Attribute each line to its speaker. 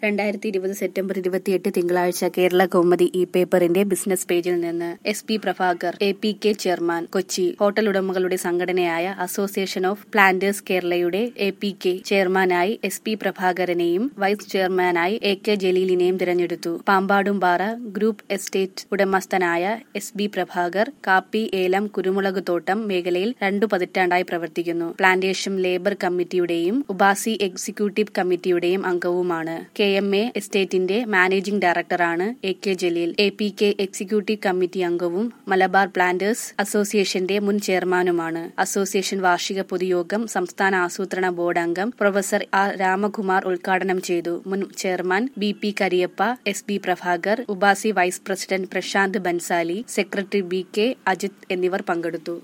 Speaker 1: രണ്ടായിരത്തി ഇരുപത് സെപ്റ്റംബർ ഇരുപത്തിയെട്ട് തിങ്കളാഴ്ച കേരള കൗമുദി ഈ പേപ്പറിന്റെ ബിസിനസ് പേജിൽ നിന്ന് S P Prabhakar A P K chairman Kochi hotel ഉടമകളുടെ സംഘടനയായ അസോസിയേഷൻ ഓഫ് പ്ലാന്റേഴ്സ് കേരളയുടെ എ പി കെ ചെയർമാനായി എസ് പി പ്രഭാകരനെയും വൈസ് ചെയർമാനായി എ കെ ജലീലിനെയും തിരഞ്ഞെടുത്തു പാമ്പാടുംപാറ ഗ്രൂപ്പ് എസ്റ്റേറ്റ് ഉടമസ്ഥനായ എസ് ബി പ്രഭാകർ കാപ്പി ഏലം കുരുമുളക് തോട്ടം മേഖലയിൽ രണ്ടു പതിറ്റാണ്ടായി പ്രവർത്തിക്കുന്നു പ്ലാന്റേഷൻ ലേബർ കമ്മിറ്റിയുടെയും ഉബാസി എക്സിക്യൂട്ടീവ് കമ്മിറ്റിയുടെയും അംഗവുമാണ് കെ എം എ എസ്റ്റേറ്റിന്റെ മാനേജിംഗ് ഡയറക്ടറാണ് A K Jaleel A P K executive committee അംഗവും മലബാർ പ്ലാന്റേഴ്സ് അസോസിയേഷന്റെ മുൻ ചെയർമാനുമാണ് അസോസിയേഷൻ വാർഷിക പൊതുയോഗം സംസ്ഥാന ആസൂത്രണ ബോർഡ് അംഗം പ്രൊഫസർ ആർ രാമകുമാർ ഉദ്ഘാടനം ചെയ്തു മുൻ chairman B P Kariappa S B Prabhakar UPASI vice president Prashant Bansali secretary B K Ajith എന്നിവർ പങ്കെടുത്തു